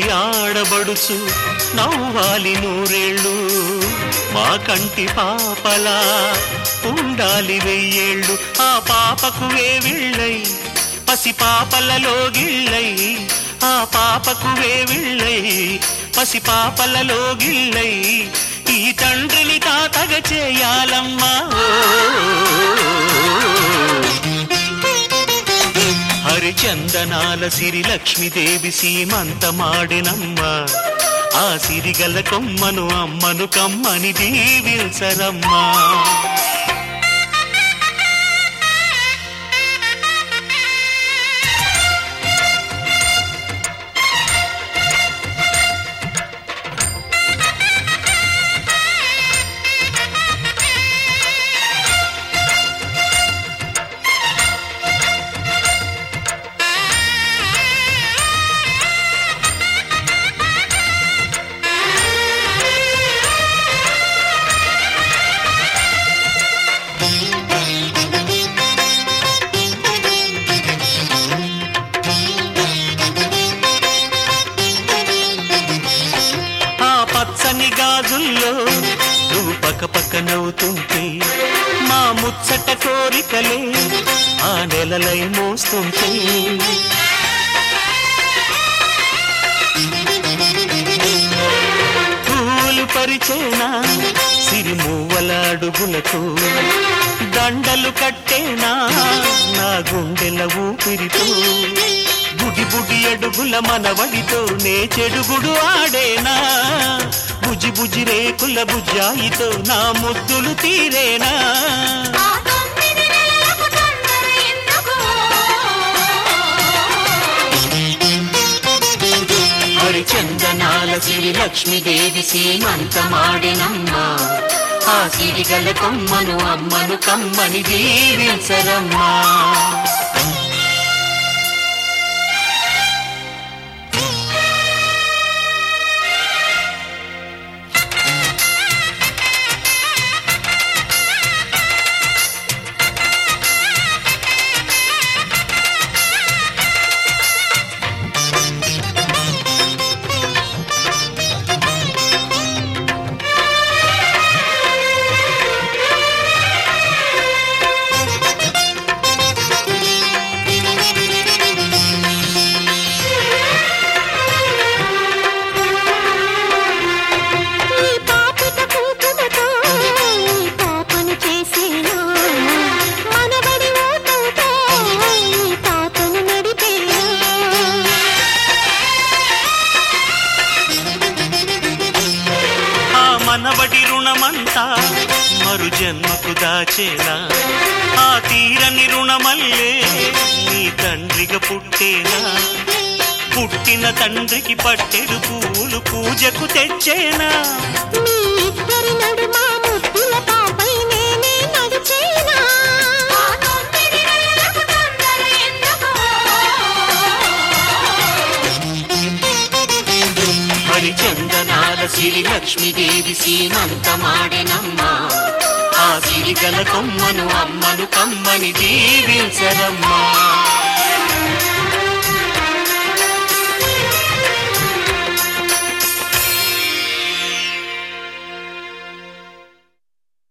ఆడబడుచు నవ్వాలి నూరేళ్ళు మా కంటి పాపలా ఉండాలి వెయ్యేళ్ళు ఆ పాపకు వేవిళ్ళై పసి పాపలలో గిళ్ళై ఆ పాపకు వేవిళ్ళై పసి పాపలలో గిళ్ళై ఈ తండ్రిని తాతగ చేయాలమ్మా హరిచందనాల సిరి లక్ష్మీదేవి సీమంతమాడినమ్మ ఆ సిరిగల కొమ్మను అమ్మను కమ్మని దీవిల్సరమ్మా ఆ పచ్చని గాజుల్లో నువ్వు పక్క పక్క నవ్వుతుంటే మా ముచ్చట కోరికలే ఆ నెలలై మోస్తుంటే పూలు పరిచేనా సిరిమూవల అడుగులకు దండలు కట్టేనా నా గుండెల ఊపిరితో బుడి బుడి అడుగుల మనవడితో నే చెడుగుడు ఆడేనా బుజి బుజి రేకుల బుజ్జాయితో నా ముద్దులు తీరేనా ఆ తొమ్మిది నెలలకు తొందర ఎందుకు హరిచందనాల సిరి లక్ష్మీదేవి సీమంతమాడినమ్మా ఆ సిరిగల కొమ్మను అమ్మను కమ్మని దీవించరమ్మా ఈ పాపిట కుంకుమతో ఈ పాపను చేసేనా మనవడి ఓటంతో ఈ పాపను నడిపేనా ఆ మనవడి రుణమంతా మరు జన్మకు దాచేనా ఆ తీరని రుణమల్లే నీ తండ్రిగా పుట్టేనా పుట్టిన తండ్రికి పట్టెడు పూలు పూజకు తెచ్చేనా మీ ఇద్దరి నడుమ ముద్దుల పాపై నేనే నడిచేనా హరిచందనాల సిరి లక్ష్మీదేవి సీమంతమాడినమ్మా ఆ సిరిగల కొమ్మను అమ్మను కమ్మని దీవించరమ్మా